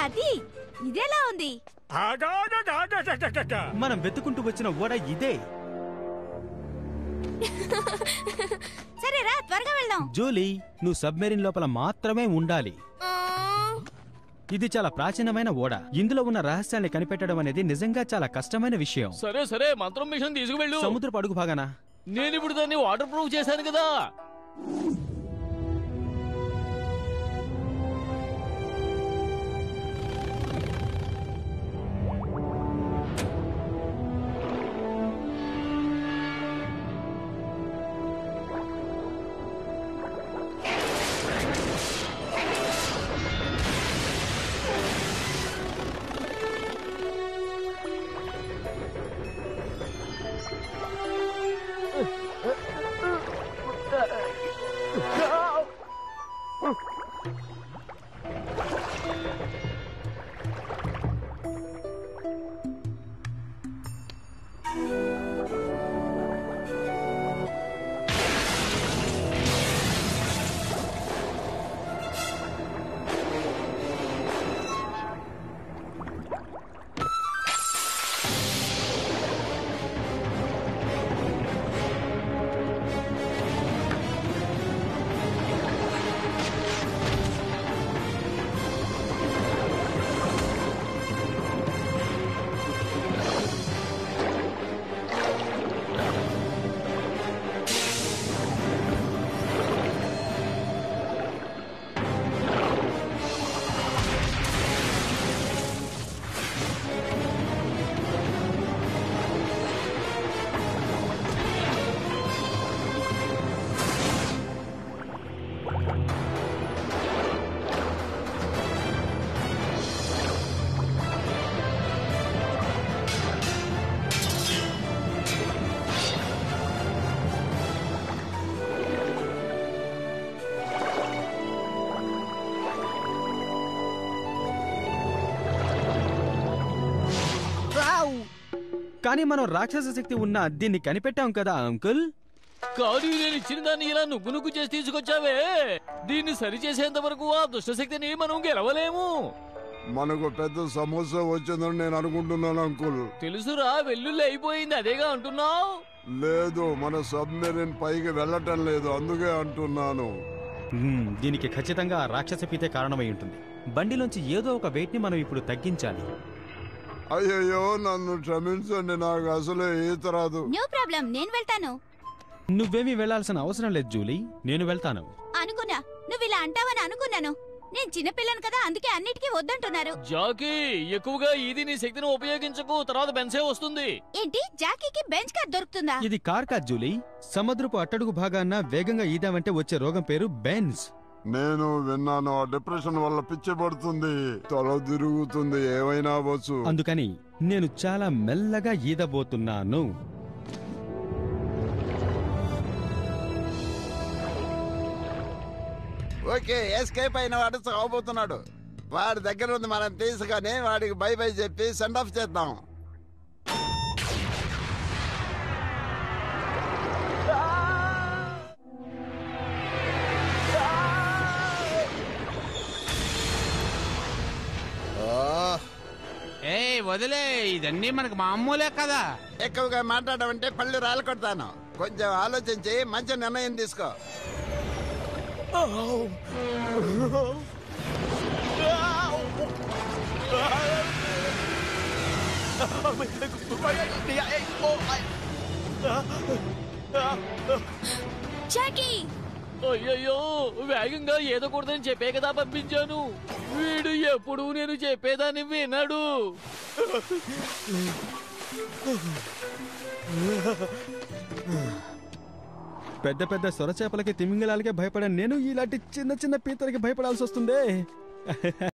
అది ఇదెలా ఉంది ఆగాగాగాగాగాగాగా. మనం వెతుకుంటూ వచ్చిన ఓడ ఇదే సరే రా త్వరగా వెళ్దాం జూలీ నువ్వు సబ్మెరీన్ లోపల మాత్రమే ఉండాలి ఆ, ఇది చాలా ప్రాచీనమైన ఓడ ఇందులో ఉన్న రహస్యాన్ని కనిపెట్టడం అనేది నిజంగా చాలా కష్టమైన విషయం సరే సరే మంత్రం మిషన్ తీసుకువెళ్ళు సముద్రపు అడుగు భాగాన నేను ఇప్పుడు దాన్ని వాటర్ ప్రూఫ్ చేశాను కదా కానీ మనం రాక్షస శక్తి ఉన్న దీన్ని కనిపెట్టాం కదా అంకుల్ కానీ నేను ఇచ్చిన దాన్ని ఇలా నుగ్గు నుగ్గు చేసి తీసుకొచ్చావే దీన్ని సరిచేసేంత వరకు ఆ దుష్టశక్తిని మనం గెలవలేము మనకు పెద్ద సమస్య వచ్చిందని నేను అనుకుంటున్నాను అంకుల్ తెలుసురా వెల్లుల్లి అయిపోయింది అదేగా అంటున్నావు లేదు మన సబ్మెరీన్ పైకి వెళ్ళటం లేదు అందుకే అంటున్నాను మ్మ్, దీనికి ఖచ్చితంగా ఆ రాక్షస పీతే కారణమై ఉంటుంది బండిలోంచి ఏదో ఒక వెయిట్ ని మనం ఇప్పుడు తగ్గించాలి అయ్యయ్యో నన్ను క్షమించండి నాకు అసలే ఈత రాదు నో ప్రాబ్లం నేను వెళ్తాను నువ్వేమీ వెళ్లాల్సిన అవసరం లేదు జూలీ నేను వెళ్తాను అనుకున్నా నువ్వు ఇలా అంటావని అనుకున్నాను నేను చిన్నపిల్లను కదా అందుకే అన్నిటికీ వద్దంటున్నారు జాకీ ఎక్కువగా ఇది నీ శక్తిని ఉపయోగించకు తర్వాత బెన్సే వస్తుంది ఏంటి జాకీకి బెంచ్ కార్ దొరుకుతుందా ఇది కార్ కాదు జూలీ సముద్రపు అట్టడుగు భాగాన వేగంగా ఈదామంటే వచ్చే రోగం పేరు బెన్స్ నేను విన్నాను ఆ డిప్రెషన్ వల్ల పిచ్చి పడుతుంది తల తిరుగుతుంది ఏమైనా అవ్వచ్చు అందుకని నేను చాలా మెల్లగా ఈదబోతున్నాను ఓకే ఎస్కేప్ అయిన వాడు చావబోతున్నాడు వాడి దగ్గర ఉంది మనం తీసుకొని వాడికి బై బై చెప్పి సెండ్ ఆఫ్ చేద్దాం ఏ వదిలే ఇదన్నీ మనకు మామూలే కదా ఎక్కువగా మాట్లాడమంటే పళ్ళు రాళ్ళు కొడతాను కొంచెం ఆలోచించి మంచి నిర్ణయం తీసుకో జాకీ అయ్యయ్యో వేగంగా ఏదకూడదని చెప్పే కదా పంపించాను వీడు ఎప్పుడు నేను చెప్పేదాన్ని వినడు పెద్ద పెద్ద సొరచేపలకి తిమింగలాలకే భయపడే నేను ఇలాంటి చిన్న చిన్న పీతలకి భయపడాల్సి వస్తుంది